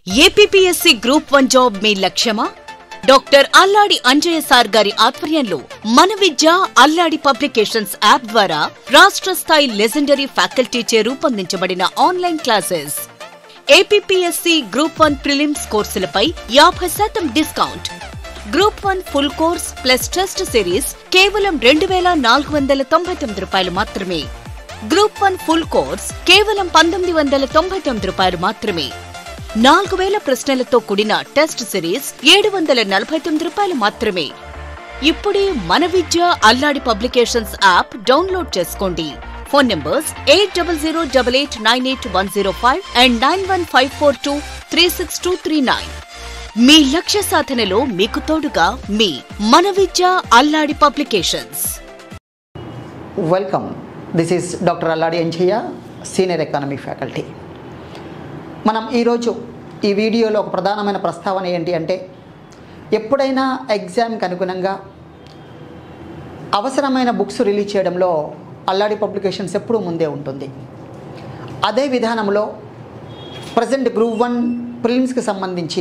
APPSC group one job మీ లక్ష్యమా doctor Alladi Anjaiah sir గారి ఆధ్వర్యంలో మన విద్య అల్లాడి పబ్లికేషన్స్ యాప్ ద్వారా రాష్ట్ర స్థాయి లెజెండరీ ఫ్యాకల్టీచే రూపొందించబడిన online classes APPSC group one prelims కోర్సులపై యాభై శాతం discount group one full course plus test series కేవలం రెండు వేల నాలుగు వందల తొంభై తొమ్మిది రూపాయలు మాత్రమే గ్రూప్ వన్ ఫుల్ కోర్స్ కేవలం పంతొమ్మిది వందల తొంభై తొమ్మిది రూపాయలు మాత్రమే నాలుగు వేల ప్రశ్నలతో కూడిన టెస్ట్ సిరీస్ ఏడు వందల నలభై తొమ్మిది రూపాయలు మాత్రమే ఇప్పుడే మన Vidya Alladi publications app download చేసుకోండి phone numbers eight double zero double eight nine eight one zero five and nine one five four two three six two three nine మీ లక్ష్య సాధనలో మీకు తోడుగా మీ మన Vidya Alladi publications welcome this is doctor Alladi Anjaiah senior economy faculty మనం ఈరోజు ఈ వీడియోలో ఒక ప్రధానమైన ప్రస్తావన ఏంటి అంటే ఎప్పుడైనా ఎగ్జామ్కి అనుగుణంగా అవసరమైన బుక్స్ రిలీజ్ చేయడంలో అల్లాడి పబ్లికేషన్స్ ఎప్పుడూ ముందే ఉంటుంది అదే విధానంలో ప్రజెంట్ గ్రూప్ వన్ ప్రిలిమ్స్కి సంబంధించి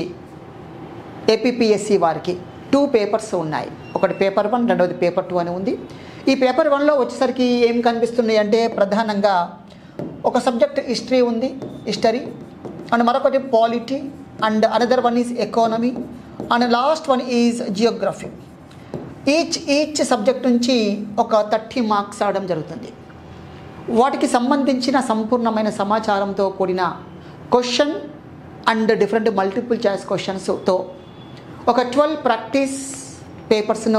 ఏపీపీఎస్సి వారికి టూ పేపర్స్ ఉన్నాయి ఒకటి పేపర్ వన్ రెండవది పేపర్ టూ అని ఉంది ఈ పేపర్ వన్లో వచ్చేసరికి ఏం కనిపిస్తున్నాయి అంటే ప్రధానంగా ఒక సబ్జెక్ట్ హిస్టరీ ఉంది హిస్టరీ అండ్ మరొకటి polity and another one is economy and last one is geography each each subject నుంచి ఒక థర్టీ మార్క్స్ ఆడడం జరుగుతుంది వాటికి సంబంధించిన సంపూర్ణమైన సమాచారంతో కూడిన question and different multiple choice క్వశ్చన్స్తో ఒక ట్వెల్వ్ ప్రాక్టీస్ పేపర్స్ను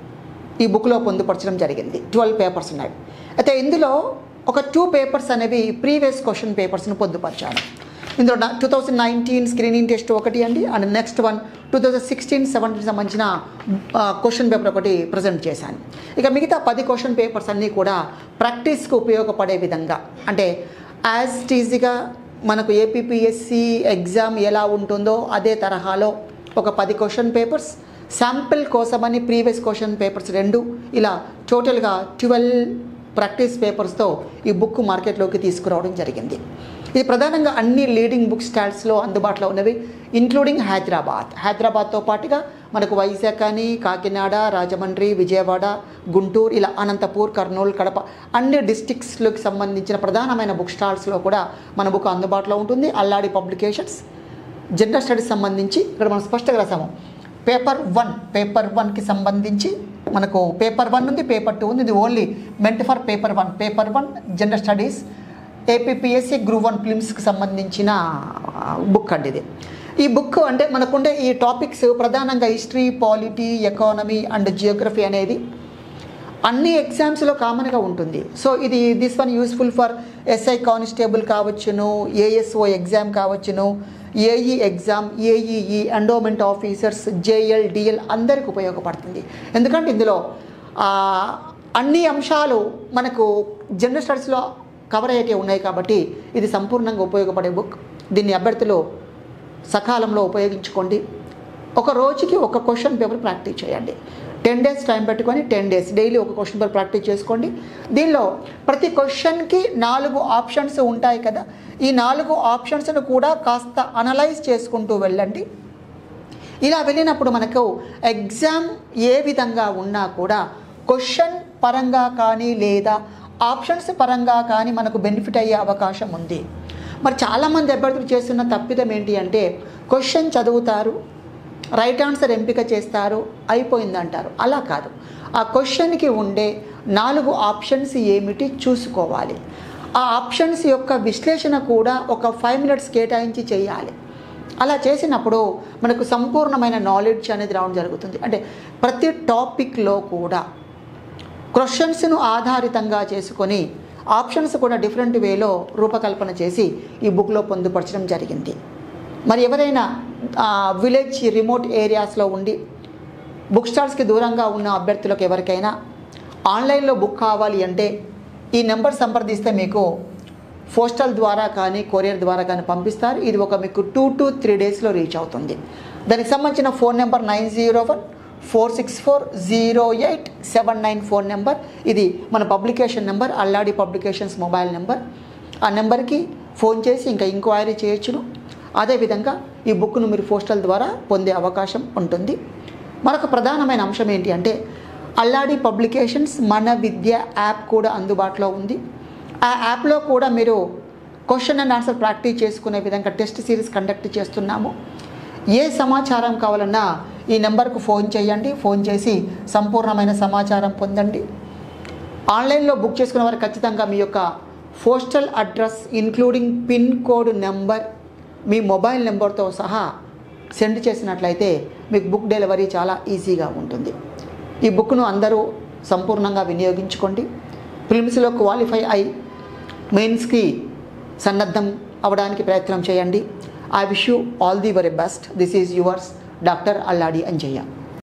ఈ బుక్లో పొందుపరచడం జరిగింది ట్వెల్వ్ పేపర్స్ ఉన్నాయి అయితే ఇందులో ఒక టూ పేపర్స్ అనేవి ప్రీవియస్ క్వశ్చన్ పేపర్స్ను పొందుపరిచాను ఇందులో two thousand nineteen screening test ఒకటి అండి and next one two thousand sixteen seventeen సంబంధించిన క్వశ్చన్ పేపర్ ఒకటి ప్రజెంట్ చేశాను ఇక మిగతా పది క్వశ్చన్ పేపర్స్ అన్నీ కూడా ప్రాక్టీస్కి ఉపయోగపడే విధంగా అంటే యాజ్ టీజీగా మనకు ఏపీపీఎస్సి ఎగ్జామ్ ఎలా ఉంటుందో అదే తరహాలో ఒక పది క్వశ్చన్ పేపర్స్ శాంపిల్ కోసమని ప్రీవియస్ క్వశ్చన్ పేపర్స్ రెండు ఇలా టోటల్గా ట్వెల్వ్ ప్రాక్టీస్ పేపర్స్తో ఈ బుక్ మార్కెట్లోకి తీసుకురావడం జరిగింది ఇది ప్రధానంగా అన్ని లీడింగ్ బుక్ స్టాల్స్లో అందుబాటులో ఉన్నవి ఇంక్లూడింగ్ హైదరాబాద్ హైదరాబాద్తో పాటుగా మనకు వైజాగ్ అని కాకినాడ రాజమండ్రి విజయవాడ గుంటూరు ఇలా అనంతపూర్ కర్నూలు కడప అన్ని డిస్టిక్స్లకు సంబంధించిన ప్రధానమైన బుక్ స్టాల్స్లో కూడా మన బుక్ అందుబాటులో ఉంటుంది అల్లాడి పబ్లికేషన్స్ జనరల్ స్టడీస్ సంబంధించి ఇక్కడ మనం స్పష్టంగా రాసాము పేపర్ వన్ పేపర్ వన్కి సంబంధించి మనకు పేపర్ వన్ ఉంది పేపర్ టూ ఉంది ఇది only meant for paper one paper one general studies APPSC group one ఫిలిమ్స్కి సంబంధించిన బుక్ అండి ఇది ఈ బుక్ అంటే మనకుండే ఈ టాపిక్స్ ప్రధానంగా history polity economy and geography అనేది అన్ని ఎగ్జామ్స్లో కామన్గా ఉంటుంది సో ఇది this one useful for SI constable కావచ్చును ఏఎస్ఓ ఎగ్జామ్ కావచ్చును AE exam AEE endowment officers JL DL అందరికి ఉపయోగపడుతుంది ఎందుకంటే ఇందులో అన్ని అంశాలు మనకు జనరల్ స్టడీస్లో కవర్ అయ్యేటి ఉన్నాయి కాబట్టి ఇది సంపూర్ణంగా ఉపయోగపడే బుక్ దీన్ని అభ్యర్థులు సకాలంలో ఉపయోగించుకోండి ఒక రోజుకి ఒక క్వశ్చన్ పేపర్ ప్రాక్టీస్ చేయండి టెన్ డేస్ టైం పెట్టుకొని టెన్ డేస్ డైలీ ఒక క్వశ్చన్ పేపర్ ప్రాక్టీస్ చేసుకోండి దీనిలో ప్రతి క్వశ్చన్కి నాలుగు ఆప్షన్స్ ఉంటాయి కదా ఈ నాలుగు ఆప్షన్స్ను కూడా కాస్త అనలైజ్ చేసుకుంటూ వెళ్ళండి ఇలా వెళ్ళినప్పుడు మనకు ఎగ్జామ్ ఏ విధంగా ఉన్నా కూడా క్వశ్చన్ పరంగా కానీ లేదా ఆప్షన్స్ పరంగా కానీ మనకు బెనిఫిట్ అయ్యే అవకాశం ఉంది మరి చాలామంది అభ్యర్థులు చేస్తున్న తప్పిదం ఏంటి అంటే క్వశ్చన్ చదువుతారు రైట్ ఆన్సర్ ఎంపిక చేస్తారు అయిపోయిందంటారు అలా కాదు ఆ క్వశ్చన్కి ఉండే నాలుగు ఆప్షన్స్ ఏమిటి చూసుకోవాలి ఆ ఆప్షన్స్ యొక్క విశ్లేషణ కూడా ఒక ఫైవ్ మినిట్స్ కేటాయించి చేయాలి అలా చేసినప్పుడు మనకు సంపూర్ణమైన నాలెడ్జ్ అనేది రావడం జరుగుతుంది అంటే ప్రతి టాపిక్లో కూడా క్వశ్చన్స్ను ఆధారితంగా చేసుకొని ఆప్షన్స్ కూడా డిఫరెంట్ వేలో రూపకల్పన చేసి ఈ బుక్లో పొందుపరచడం జరిగింది మరి ఎవరైనా విలేజ్ రిమోట్ ఏరియాస్లో ఉండి బుక్ స్టాల్స్కి దూరంగా ఉన్న అభ్యర్థులకు ఎవరికైనా ఆన్లైన్లో బుక్ కావాలి అంటే ఈ నెంబర్ సంప్రదిస్తే మీకు పోస్టల్ ద్వారా కానీ కొరియర్ ద్వారా కానీ పంపిస్తారు ఇది ఒక మీకు టూ టు త్రీ డేస్లో రీచ్ అవుతుంది దానికి సంబంధించిన phone number nine zero one four six four zero eight seven nine phone number ఇది మన publication number Alladi publications mobile number ఆ నెంబర్కి ఫోన్ చేసి ఇంకా ఎంక్వైరీ చేయొచ్చును అదేవిధంగా ఈ బుక్ను మీరు పోస్టల్ ద్వారా పొందే అవకాశం ఉంటుంది మరొక ప్రధానమైన అంశం ఏంటి అంటే అల్లాడి పబ్లికేషన్స్ మన విద్య యాప్ కూడా అందుబాటులో ఉంది ఆ యాప్లో కూడా మీరు క్వశ్చన్ అండ్ ఆన్సర్ ప్రాక్టీస్ చేసుకునే విధంగా టెస్ట్ సిరీస్ కండక్ట్ చేస్తున్నాము ఏ సమాచారం కావాలన్నా ఈ నెంబర్కు ఫోన్ చేయండి ఫోన్ చేసి సంపూర్ణమైన సమాచారం పొందండి ఆన్లైన్లో బుక్ చేసుకున్న వారు ఖచ్చితంగా మీ యొక్క postal address including pin code number మీ మొబైల్ నెంబర్తో సహా సెండ్ చేసినట్లయితే మీకు బుక్ డెలివరీ చాలా ఈజీగా ఉంటుంది ఈ బుక్ను అందరూ సంపూర్ణంగా వినియోగించుకోండి ప్రిలిమ్స్లో క్వాలిఫై అయి మెయిన్స్కి సన్నద్ధం అవ్వడానికి ప్రయత్నం చేయండి I wish you all the very best this is yours doctor Alladi Anjaiah